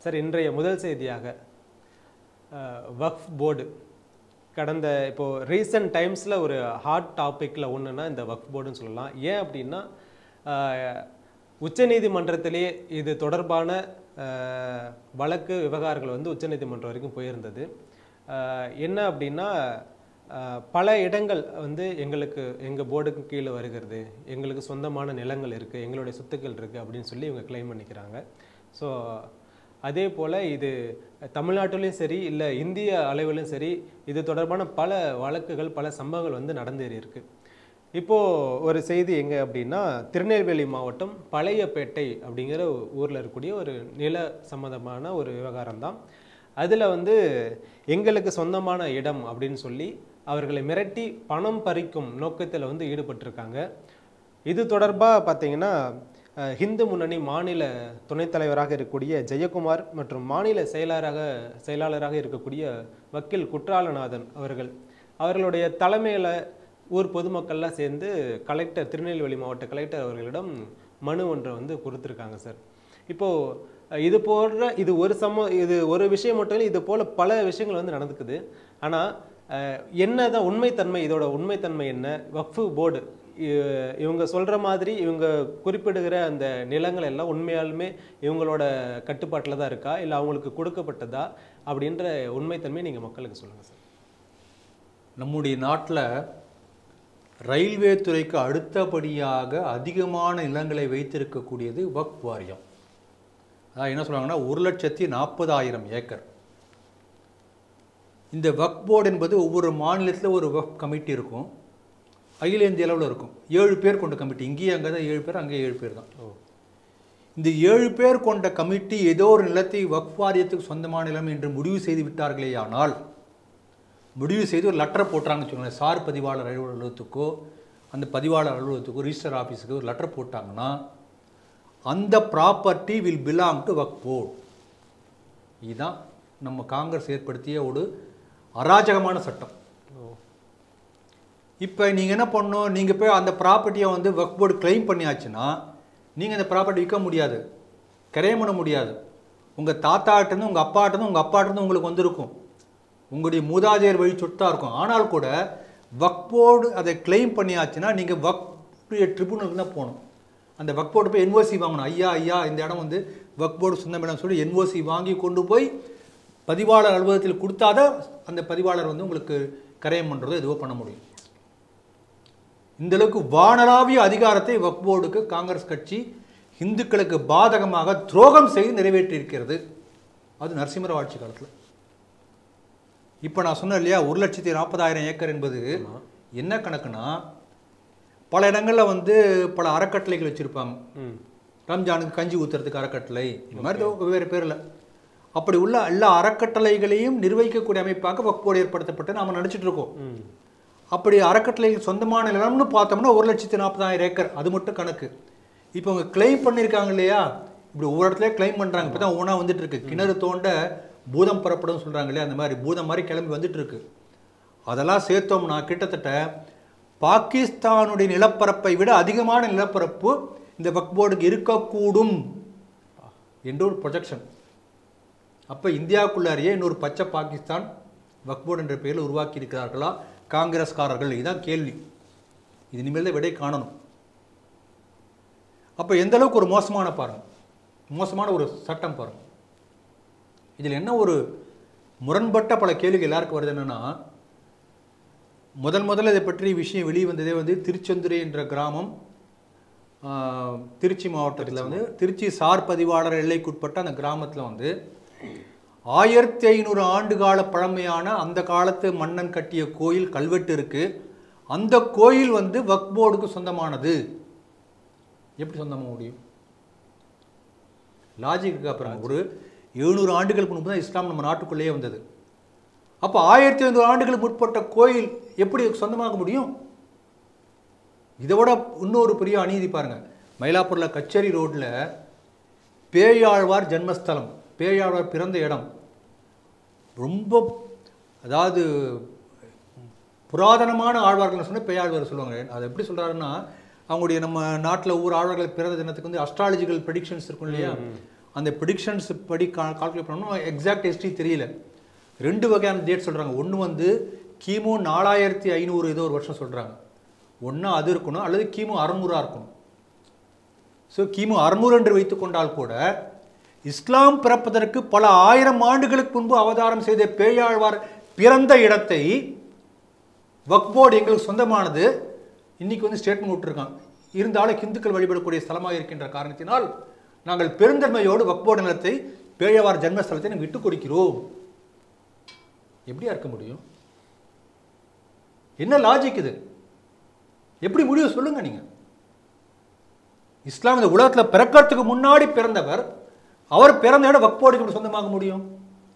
sir இன்றைய முதல் செய்தியாக வக்ஃப் போர்டு கடந்த இப்போ ரீசன்ட் டைம்ஸில் ஒரு ஹாட் டாப்பிக்கில் ஒன்றுனா இந்த வக்ஃப் போர்டுன்னு சொல்லலாம் ஏன் அப்படின்னா அஹ், உச்சநீதிமன்றத்திலே இது தொடர்பான அஹ், வழக்கு விவகாரங்கள் வந்து உச்சநீதிமன்றம் வரைக்கும் போயிருந்தது அஹ், என்ன அப்படின்னா அஹ், பல இடங்கள் வந்து எங்களுக்கு எங்கள் போர்டுக்கு கீழே வருகிறது எங்களுக்கு சொந்தமான நிலங்கள் இருக்குது எங்களுடைய சொத்துக்கள் இருக்குது அப்படின்னு சொல்லி இவங்க க்ளைம் பண்ணிக்கிறாங்க ஸோ அதே போல் இது தமிழ்நாட்டிலையும் சரி இல்லை இந்திய அளவிலும் சரி இது தொடர்பான பல வழக்குகள் பல சம்பவங்கள் வந்து நடந்தேறி இருக்கு இப்போது ஒரு செய்தி எங்கே அப்படின்னா திருநெல்வேலி மாவட்டம் பழையப்பேட்டை அப்படிங்கிற ஊரில் இருக்கக்கூடிய ஒரு நில சம்மந்தமான ஒரு விவகாரம் தான் அதில் வந்து எங்களுக்கு சொந்தமான இடம் அப்படின்னு சொல்லி அவர்களை மிரட்டி பணம் பறிக்கும் நோக்கத்தில் வந்து ஈடுபட்டிருக்காங்க இது தொடர்பாக பார்த்தீங்கன்னா அஹ், ஹிந்து முன்னணி மாநில துணைத் தலைவராக இருக்கக்கூடிய ஜெயக்குமார் மற்றும் மாநில செயலாளராக செயலாளராக இருக்கக்கூடிய வக்கீல் குற்றாலநாதன் அவர்கள் அவர்களுடைய தலைமையில் ஊர் பொதுமக்கள்லாம் சேர்ந்து கலெக்டர் திருநெல்வேலி மாவட்ட கலெக்டர் அவர்களிடம் மனு ஒன்றை வந்து கொடுத்துருக்காங்க சார் இப்போது அஹ், இது போன்ற இது ஒரு சம இது ஒரு விஷயம் மட்டும் இல்லை இது போல் பல விஷயங்கள் வந்து நடந்துக்குது ஆனால் என்னதான் உண்மைத்தன்மை இதோட உண்மைத்தன்மை என்ன வக்ஃபு போர்டு இ- இவங்க சொல்ற மாதிரி இவங்க குறிப்பிடுகிற அந்த நிலங்கள் எல்லாம் உண்மையாலுமே இவங்களோட கட்டுப்பாட்டில் தான் இருக்கா இல்லை அவங்களுக்கு கொடுக்கப்பட்டதா அப்படின்ற உண்மைத்தன்மையை நீங்கள் மக்களுக்கு சொல்லுங்கள் சார் நம்முடைய நாட்டில் ரயில்வே துறைக்கு அடுத்தபடியாக அதிகமான நிலங்களை வைத்திருக்கக்கூடியது வக்ஃப் வாரியம் அதாவது என்ன சொல்றாங்கன்னா ஒரு லட்சத்தி நாற்பதாயிரம் ஏக்கர் இந்த வக்ஃப் போர்டு என்பது ஒவ்வொரு மாநிலத்தில் ஒரு வக்ஃப் கமிட்டி இருக்கும் அகில இந்திய அளவில் இருக்கும் ஏழு பேர் கொண்ட கமிட்டி இங்கேயும் அங்கே தான் ஏழு பேர் அங்கே ஏழு பேர் தான் ஓ இந்த ஏழு பேர் கொண்ட கமிட்டி ஏதோ ஒரு நிலத்தை வக்ஃப் வாரியத்துக்கு சொந்தமான நிலம் என்று முடிவு செய்து விட்டார்களேயானால் முடிவு செய்து ஒரு லெட்டரை போட்டாங்கன்னு வச்சுக்கோங்களேன் சார் பதிவாளர் அலுவலகத்துக்கோ அந்த பதிவாளர் அலுவலகத்துக்கோ ரிஜிஸ்டர் ஆஃபீஸுக்கோ ஒரு லெட்டர் போட்டாங்கன்னா அந்த property will belong to Waqf board இதுதான் நம்ம காங்கிரஸ் ஏற்படுத்திய ஒரு அராஜகமான சட்டம் ஓ இப்போ நீங்கள் என்ன பண்ணணும் நீங்கள் போய் அந்த ப்ராப்பர்ட்டியை வந்து வக் போர்டு கிளைம் பண்ணியாச்சுன்னா நீங்கள் அந்த ப்ராப்பர்ட்டி விற்க முடியாது கிரையம் பண்ண முடியாது உங்கள் தாத்தாட்டேருந்து உங்கள் அப்பாட்டேருந்து உங்கள் அப்பாட்டேருந்து உங்களுக்கு வந்திருக்கும் உங்களுடைய மூதாதையர் வழி சொத்தாக இருக்கும் ஆனால் கூட வக் போர்டு அதை கிளைம் பண்ணியாச்சுன்னா நீங்கள் வக் ட்ரிபுனலுக்கு தான் போகணும் அந்த வக் போர்டு போய் என்ஓசி வாங்கணும் ஐயா ஐயா இந்த இடம் வந்து வக் போர்டு சொந்தம் இடம் சொல்லி என்ஓசி வாங்கி கொண்டு போய் பதிவாளர் அலுவலகத்தில் கொடுத்தாதான் அந்த பதிவாளர் வந்து உங்களுக்கு கரையம் பண்ணுறதோ எதுவோ பண்ண முடியும் இந்த அளவுக்கு வானளாவிய அதிகாரத்தை வக்ஃப் போர்டுக்கு காங்கிரஸ் கட்சி இந்துக்களுக்கு பாதகமாக துரோகம் செய்து நிறைவேற்றியிருக்கிறது அது நரசிம்மராவ் ஆட்சி காலத்தில் இப்போ நான் சொன்னேன் இல்லையா ஒரு லட்சத்தி நாற்பதாயிரம் ஏக்கர் என்பது என்ன கணக்குனா பல இடங்களில் வந்து பல அறக்கட்டளைகள் வச்சுருப்பாங்க ம் ரம்ஜானுக்கு கஞ்சி ஊத்துறதுக்கு அறக்கட்டளை இந்த மாதிரி வெவ்வேறு பேரில் அப்படி உள்ள எல்லா அறக்கட்டளைகளையும் நிர்வகிக்கக்கூடிய அமைப்பாக வக்ஃப் போர்டு ஏற்படுத்தப்பட்டு நாம நடிச்சிட்டு இருக்கோம் ம் அப்படி அறக்கட்டளைகள் சொந்தமான நிலம்னு பார்த்தோம்னா ஒரு லட்சத்தி நாற்பதாயிரம் ஏக்கர் அது மட்டும் கணக்கு இப்போ அவங்க கிளைம் பண்ணியிருக்காங்க இல்லையா இப்படி ஒவ்வொரு இடத்துலயும் கிளைம் பண்ணுறாங்க இப்போ தான் ஒன்றா வந்துட்டு இருக்கு கிணறு தோண்ட பூதம் புறப்படும் சொல்கிறாங்க இல்லையா அந்த மாதிரி பூதம் மாதிரி கிளம்பி வந்துட்டு இருக்கு அதெல்லாம் சேர்த்தோம்னா கிட்டத்தட்ட பாகிஸ்தானுடைய நிலப்பரப்பை விட அதிகமான நிலப்பரப்பு இந்த வக்ஃப் போர்டுக்கு இருக்கக்கூடும் என்று ஒரு ப்ரொஜெக்ஷன் அப்போ இந்தியாவுக்குள்ளாரியே இன்னொரு பச்சை பாகிஸ்தான் வக்ஃப் போர்டு என்ற பெயரில் உருவாக்கி இருக்கிறார்களா காங்கிரஸ்காரர்கள் இதுதான் கேள்வி இது இனிமேல் தான் விடை காணணும் அப்போ எந்த அளவுக்கு ஒரு மோசமான பாருங்க மோசமான ஒரு சட்டம் பாருங்க இதில் என்ன ஒரு முரண்பட்ட பல கேள்விகள் எல்லாருக்கும் வருது என்னன்னா முதல் முதல்ல இதை பற்றி விஷயம் வெளியே வந்ததே வந்து திருச்செந்துறை என்ற கிராமம் ஆஹ், திருச்சி மாவட்டத்தில் வந்து திருச்சி சார் பதிவாளர் எல்லைக்குட்பட்ட அந்த கிராமத்தில் வந்து ஆயிரத்தி ஐநூறு ஆண்டு கால பழமையான அந்த காலத்து மன்னன் கட்டிய கோயில் கல்வெட்டு இருக்கு அந்த கோயில் வந்து வக்ஃப் போர்டுக்கு சொந்தமானது எப்படி சொந்தமாக முடியும் லாஜிக்கு அப்புறம் ஒரு எழுநூறு ஆண்டுகளுக்கு முன்பு தான் இஸ்லாம் நம்ம நாட்டுக்குள்ளேயே வந்தது அப்போ ஆயிரத்தி ஐநூறு ஆண்டுகளுக்கு முற்பட்ட கோயில் எப்படி சொந்தமாக முடியும் இதை விட இன்னொரு பெரிய அநீதி பாருங்க மயிலாப்பூர்ல கச்சேரி ரோட்ல பேயாழ்வார் ஜென்மஸ்தலம் பேயாழ்வார் பிறந்த இடம் ரொம்ப அதாவது புராதனமான ஆழ்வார்கள் சொன்ன பேயாழ்வார் சொல்லுவாங்க அதை எப்படி சொல்றாருன்னா அவங்களுடைய நம்ம நாட்டில் ஒவ்வொரு ஆழ்வார்கள் பிறந்த தினத்துக்கு வந்து அஸ்ட்ராலஜிக்கல் ப்ரெடிக்ஷன்ஸ் இருக்கும் இல்லையா அந்த ப்ரிடிக்ஷன்ஸ் படி கால்குலேட் பண்ணணும் எக்ஸாக்ட் ஹிஸ்ட்ரி தெரியல ரெண்டு வகையான டேட் சொல்கிறாங்க ஒன்று வந்து கிமு நாலாயிரத்தி ஐநூறு ஏதோ ஒரு வருஷம் சொல்கிறாங்க ஒன்று அது இருக்கணும் அல்லது கிமு அறநூறாக இருக்கணும் ஸோ கிமு அறுநூறு என்று வைத்துக்கொண்டால் கூட இஸ்லாம் பிறப்பதற்கு பல ஆயிரம் ஆண்டுகளுக்கு முன்பு அவதாரம் செய்த பேயாழ்வார் பிறந்த இடத்தை வக்போர்டு எங்களுக்கு சொந்தமானது இன்னைக்கு வந்து ஸ்டேட்மெண்ட் விட்டுருக்காங்க இருந்தாலும் இந்துக்கள் வழிபடக்கூடிய ஸ்தலமாக இருக்கின்ற காரணத்தினால் நாங்கள் பெருந்தன்மையோடு வக்போர்டு நிலத்தை பேயவார் ஜன்மஸ்தலத்தை நாங்கள் விட்டுக் கொடுக்கிறோம் எப்படியா இருக்க முடியும் என்ன லாஜிக் இது எப்படி முடியும் சொல்லுங்க நீங்க இஸ்லாம் இந்த உலகத்தில் பிறக்கிறதுக்கு முன்னாடி பிறந்தவர் அவர் பிறந்த இடம் வக்போர்டுக்கு எப்படி சொந்தமாக முடியும்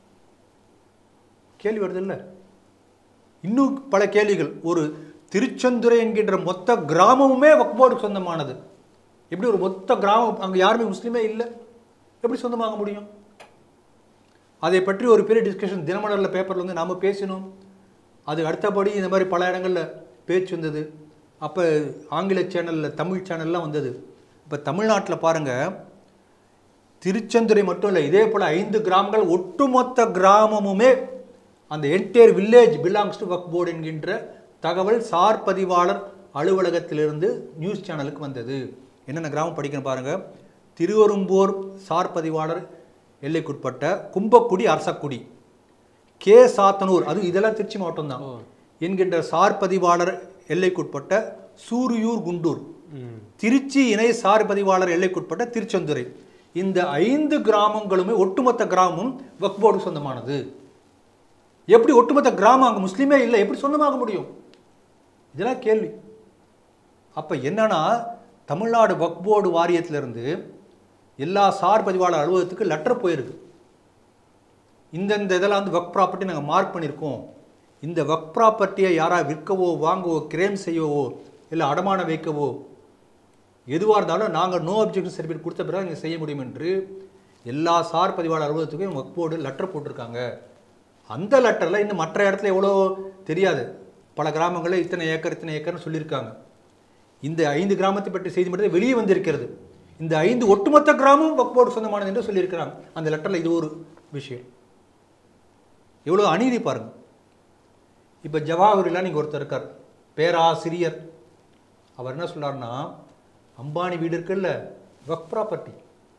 கேள்வி வருது இல்லை இன்னும் பல கேள்விகள் ஒரு திருச்செந்துரை என்கின்ற மொத்த கிராமமுமே வக்போர்டுக்கு சொந்தமானது எப்படி ஒரு மொத்த கிராமம் அங்கே யாருமே முஸ்லீமே இல்லை எப்படி சொந்தமாக முடியும் அதை பற்றி ஒரு பெரிய டிஸ்கஷன் தினமலரில் பேப்பரில் வந்து நாம் பேசினோம் அது அடுத்தபடி இந்த மாதிரி பல இடங்களில் பேச்சு வந்தது அப்போ ஆங்கில சேனலில் தமிழ் சேனல்லாம் வந்தது இப்போ தமிழ்நாட்டில் பாருங்கள் திருச்செந்துரை மட்டும் இல்லை இதே போல் ஐந்து கிராமங்கள் ஒட்டுமொத்த கிராமமுமே அந்த entire village belongs to Waqf board என்கின்ற தகவல் சார் பதிவாளர் அலுவலகத்திலிருந்து நியூஸ் சேனலுக்கு வந்தது என்னென்ன கிராமம் படிக்கணும் பாருங்க திருவெரும்பூர் சார் பதிவாளர் எல்லைக்குட்பட்ட கும்பக்குடி அரசக்குடி கே சாத்தனூர் அது இதெல்லாம் திருச்சி மாவட்டம் தான் என்கின்ற சார் பதிவாளர் எல்லைக்குட்பட்ட சூரியூர் குண்டூர் ம் திருச்சி இணை சார் பதிவாளர் எல்லைக்குட்பட்ட திருச்செந்துரை இந்த ஐந்து கிராமங்களுமே ஒட்டுமொத்த கிராமம் வக்ஃப் போர்டு சொந்தமானது எப்படி ஒட்டுமொத்த கிராமம் அங்கே முஸ்லீமே இல்லை எப்படி சொந்தமாக முடியும் இதெல்லாம் கேள்வி அப்போ என்னன்னா தமிழ்நாடு வக்ஃப் போர்டு வாரியத்திலிருந்து எல்லா சார் பதிவாளர் அலுவலகத்துக்கு லெட்டர் போயிருக்கு இந்தந்த இதெல்லாம் வந்து வக் ப்ராப்பர்ட்டி நாங்கள் மார்க் பண்ணியிருக்கோம் இந்த வக் ப்ராப்பர்ட்டியை யாரா விற்கவோ வாங்கவோ கிரேம் செய்யவோ இல்லை அடமானம் வைக்கவோ எதுவாக இருந்தாலும் நாங்கள் நோ அப்ஜெக்ஷன் சர்டிஃபிகேட் கொடுத்த பிறகு நீங்கள் செய்ய முடியும் என்று எல்லா சார் பதிவாளர் அலுவலகத்துக்கும் வக் போர்டு லெட்டர் போட்டிருக்காங்க அந்த லெட்டரில் இன்னும் மற்ற இடத்துல எவ்வளோ தெரியாது பல கிராமங்களில் இத்தனை ஏக்கர் இத்தனை ஏக்கர்னு சொல்லியிருக்காங்க இந்த ஐந்து கிராமத்தை பற்றி செய்தி மட்டும் வெளியே வந்திருக்கிறது இந்த ஐந்து ஒட்டுமொத்த கிராமம் வக் போர்டு சொந்தமானது என்று சொல்லியிருக்கிறாங்க அந்த லெட்டரில் இது ஒரு விஷயம் எவ்வளோ அநீதி பாருங்க இப்போ ஜவாஹர்லாம் நீங்கள் ஒருத்தர் இருக்கார் பேராசிரியர் அவர் என்ன சொல்றாருன்னா அம்பானி வீடு இருக்குல்ல வக் ப்ராப்பர்ட்டி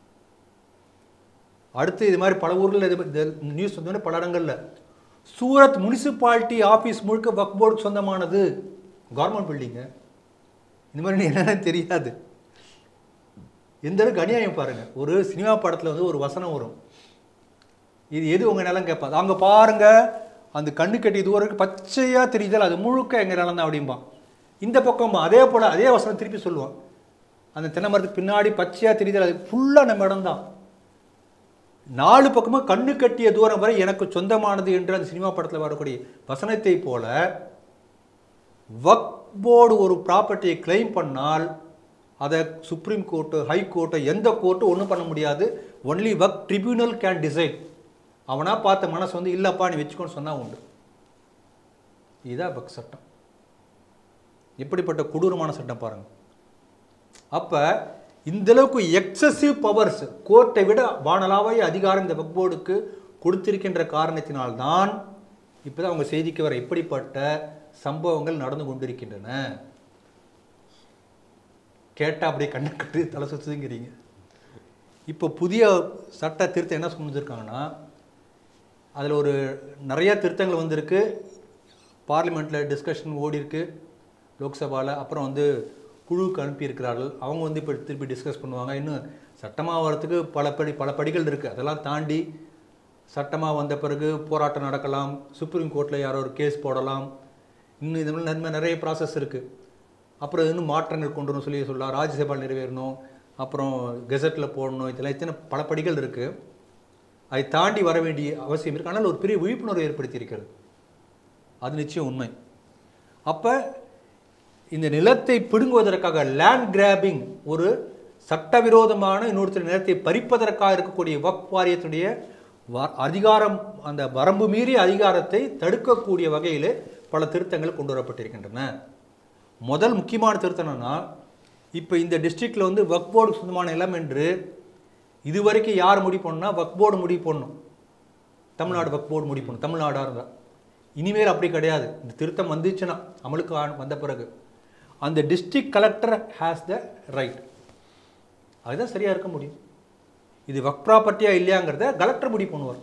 அடுத்து இது மாதிரி பல ஊரில் இது நியூஸ் வந்தோடனே பல இடங்கள்ல சூரத் முனிசிபாலிட்டி ஆஃபீஸ் முழுக்க வக் போர்டுக்கு சொந்தமானது கவர்மெண்ட் பில்டிங்கு இந்த மாதிரி என்னென்ன தெரியாது எந்த அளவுக்கு அநியாயம் பாருங்க ஒரு சினிமா படத்தில் வந்து ஒரு வசனம் வரும் இது எது உங்க நிலம் கேட்பாது அங்க பாருங்க அந்த கண்ணு கட்டி தூரம் இருக்கு பச்சையா தெரியுதல் அது முழுக்க எங்க நிலம் தான் அப்படிம்பான் இந்த பக்கம் அதே போல அதே வசனம் திருப்பி சொல்லுவான் அந்த தென்னை மரத்துக்கு பின்னாடி பச்சையா தெரியுதல் அது ஃபுல்லா நம்ம இடம் தான் நாலு பக்கமும் கண்ணு கட்டிய தூரம் வரை எனக்கு சொந்தமானது என்று அந்த சினிமா படத்தில் வரக்கூடிய வசனத்தை போல வக் போர்டு ஒரு ப்ராப்பர்ட்டியை கிளைம் பண்ணால் அதை சுப்ரீம் கோர்ட்டு ஹை கோர்ட்டு எந்த கோர்ட்டும் ஒன்றும் பண்ண முடியாது ஒன்லி வக் ட்ரிபியூனல் கேன் டிசைட் அவனா பார்த்த மனசு வந்து இல்லப்பா நீ வச்சுக்கோன்னு சொன்னா உண்டு இதுதான் வக் சட்டம் எப்படிப்பட்ட கொடூரமான சட்டம் பாருங்க அப்ப இந்த அளவுக்கு எக்ஸசிவ் பவர்ஸ் கோர்ட்டை விட வானலாவாய அதிகாரம் இந்த வக் போர்டுக்கு கொடுத்திருக்கின்ற காரணத்தினால்தான் இப்போதான் அவங்க செய்திக்கு வர இப்படிப்பட்ட சம்பவங்கள் நடந்து கொண்டிருக்கின்றன கேட்டா அப்படியே கண்ணை கட்டு தலை சுத்துதுங்கிறீங்க இப்போ புதிய சட்ட திருத்தம் என்ன செஞ்சுருக்காங்கன்னா அதில் ஒரு நிறைய திருத்தங்கள் வந்திருக்கு பார்லிமெண்ட்டில் டிஸ்கஷன் ஓடி இருக்கு லோக்சபாவில் அப்புறம் வந்து குழுவுக்கு அனுப்பியிருக்கிறார்கள் அவங்க வந்து இப்போ திருப்பி டிஸ்கஸ் பண்ணுவாங்க இன்னும் சட்டமாக வரத்துக்கு பல படி பல படிகள் இருக்குது அதெல்லாம் தாண்டி சட்டமாக வந்த பிறகு போராட்டம் நடக்கலாம் சுப்ரீம் கோர்ட்டில் யாரோ ஒரு கேஸ் போடலாம் இன்னும் இது மாதிரி நன்மை நிறைய ப்ராசஸ் இருக்குது அப்புறம் இன்னும் மாற்றங்கள் கொண்டு வரணும் சொல்லி சொல்லலாம் ராஜ்யசபாவில் நிறைவேறணும் அப்புறம் கெசட்டில் போடணும் இதெல்லாம் இத்தனை பல படிகள் இருக்குது அதை தாண்டி வர வேண்டிய அவசியம் இருக்குது ஆனால் ஒரு பெரிய விழிப்புணர்வு ஏற்படுத்தி இருக்கிறது அது நிச்சயம் உண்மை அப்போ இந்த நிலத்தை பிடுங்குவதற்காக லேண்ட் கிராபிங் ஒரு சட்டவிரோதமான இன்னொருத்தர் நிலத்தை பறிப்பதற்காக இருக்கக்கூடிய வக் வாரியத்துடைய வ- அதிகாரம் அந்த வரம்பு மீறிய அதிகாரத்தை தடுக்கக்கூடிய வகையில் பல திருத்தங்கள் கொண்டு வரப்பட்டிருக்கின்றன முதல் முக்கியமான திருத்தம் என்னன்னா இப்போ இந்த டிஸ்ட்ரிக்ட்ல வந்து வக் போர்டு சொந்தமான நிலம் என்று இது வரைக்கும் யார் முடிவு பண்ணா வக் போர்டு முடிவு பண்ணணும் தமிழ்நாடு வக் போர்டு முடிவு பண்ணணும் தமிழ்நாடாக இருந்தால் இனிமேல் அப்படி கிடையாது இந்த திருத்தம் வந்துச்சுன்னா அமலுக்கு ஆ- வந்த பிறகு அந்த district collector has the right அதுதான் சரியாக இருக்க முடியும் இது வக் ப்ராப்பர்ட்டியா இல்லையாங்கிறத கலெக்டர் முடிவு பண்ணுவார்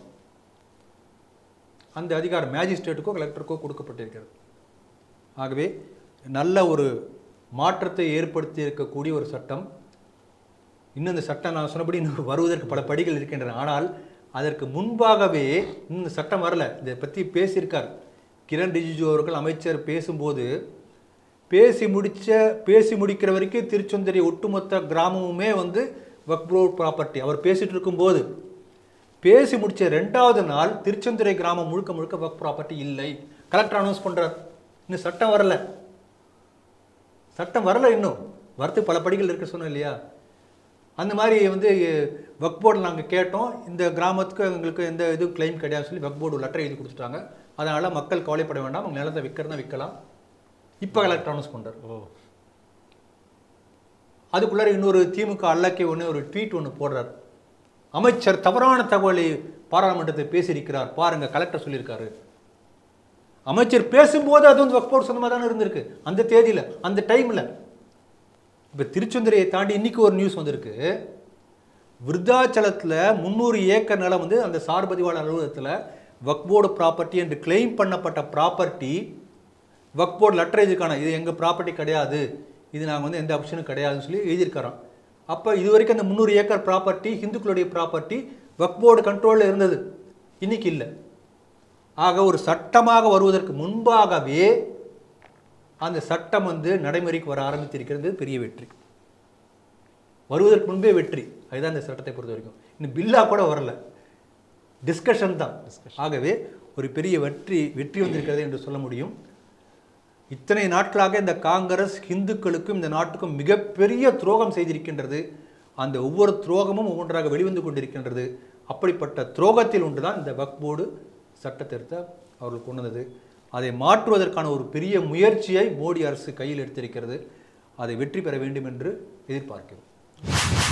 அந்த அதிகாரம் மேஜிஸ்ட்ரேட்டுக்கோ கலெக்டருக்கோ கொடுக்கப்பட்டிருக்கிறது ஆகவே நல்ல ஒரு மாற்றத்தை ஏற்படுத்தி இருக்கக்கூடிய ஒரு சட்டம் இன்னும் இந்த சட்டம் நான் சொன்னபடி இன்னும் வருவதற்கு பல படிகள் இருக்கின்றன ஆனால் அதற்கு முன்பாகவே இன்னும் இந்த சட்டம் வரல இதை பற்றி பேசியிருக்கார் கிரண் ரிஜிஜு அவர்கள் அமைச்சர் பேசும்போது பேசி முடிச்ச பேசி முடிக்கிற வரைக்கும் திருச்செந்தூரி ஒட்டுமொத்த கிராமமுமே வந்து வக்போர்ட் ப்ராப்பர்ட்டி அவர் பேசிட்டு இருக்கும்போது பேசி முடிச்ச ரெண்டாவது நாள் திருச்செந்துறை கிராமம் முழுக்க முழுக்க வக் ப்ராப்பர்ட்டி இல்லை கலெக்டர் அனௌன்ஸ் பண்றார் இன்னும் சட்டம் வரல சட்டம் வரல இன்னும் வரத்துக்கு பல படிகள் இருக்கு சொன்னோம் இல்லையா அந்த மாதிரி வந்து வக் போர்டில் நாங்கள் கேட்டோம் இந்த கிராமத்துக்கு எங்களுக்கு எந்த இதுவும் கிளைம் கிடையாது சொல்லி வக் போர்டு லெட்டர் எழுதி கொடுத்துட்டாங்க அதனால மக்கள் கவலைப்பட வேண்டாம் அவங்க நிலத்தை விற்கிறதா விற்கலாம் இப்போ கலெக்டர் அனௌன்ஸ் பண்றாரு ஓ அதுக்குள்ளார இன்னொரு திமுக அல்லக்கே ஒன்று ஒரு ட்வீட் ஒன்று போடுறார் அமைச்சர் தவறான தகவலை பாராளுமன்றத்தில் பேசியிருக்கிறார் பாருங்க கலெக்டர் சொல்லியிருக்காரு அமைச்சர் பேசும்போது அது வந்து வக்போர்ட் சொந்தமாக தானே இருந்திருக்கு அந்த தேதியில அந்த டைம்ல இப்போ திருச்செந்துரையை தாண்டி இன்னைக்கு ஒரு நியூஸ் வந்திருக்கு விருத்தாச்சலத்தில் முந்நூறு ஏக்கர் நிலம் வந்து அந்த சார்பதிவாளர் அலுவலகத்தில் வக்போர்டு ப்ராப்பர்ட்டி என்று கிளைம் பண்ணப்பட்ட ப்ராப்பர்ட்டி வக்போர்டு லெட்டரேஜுக்கான இது எங்கள் ப்ராப்பர்ட்டி கிடையாது இது நாங்கள் வந்து எந்த ஆப்ஷனும் கிடையாதுன்னு சொல்லி எழுதியிருக்கிறோம் அப்போ இது வரைக்கும் அந்த முந்நூறு ஏக்கர் ப்ராப்பர்ட்டி ஹிந்துக்களுடைய ப்ராப்பர்ட்டி வக்போர்டு கண்ட்ரோலில் இருந்தது இன்னைக்கு இல்லை ஆக ஒரு சட்டமாக வருவதற்கு முன்பாகவே அந்த சட்டம் வந்து நடைமுறைக்கு வர ஆரம்பித்திருக்கிறது பெரிய வெற்றி வருவதற்கு முன்பே வெற்றி அதுதான் இந்த சட்டத்தை பொறுத்த வரைக்கும் இன்னும் பில்லா கூட வரல டிஸ்கஷன் தான் ஆகவே ஒரு பெரிய வெற்றி வெற்றி வந்திருக்கிறது என்று சொல்ல முடியும் இத்தனை நாட்களாக இந்த காங்கிரஸ் இந்துக்களுக்கும் இந்த நாட்டுக்கும் மிகப்பெரிய துரோகம் செய்திருக்கின்றது அந்த ஒவ்வொரு துரோகமும் ஒவ்வொன்றாக வெளிவந்து கொண்டிருக்கின்றது அப்படிப்பட்ட துரோகத்தில் ஒன்றுதான் இந்த வக்ஃப் போர்டு சட்டத்திருத்த அவர்கள் கொண்டு வந்தது அதை மாற்றுவதற்கான ஒரு பெரிய முயற்சியை மோடி அரசு கையில் எடுத்திருக்கிறது அதை வெற்றி பெற வேண்டும் என்று எதிர்பார்க்கிறோம்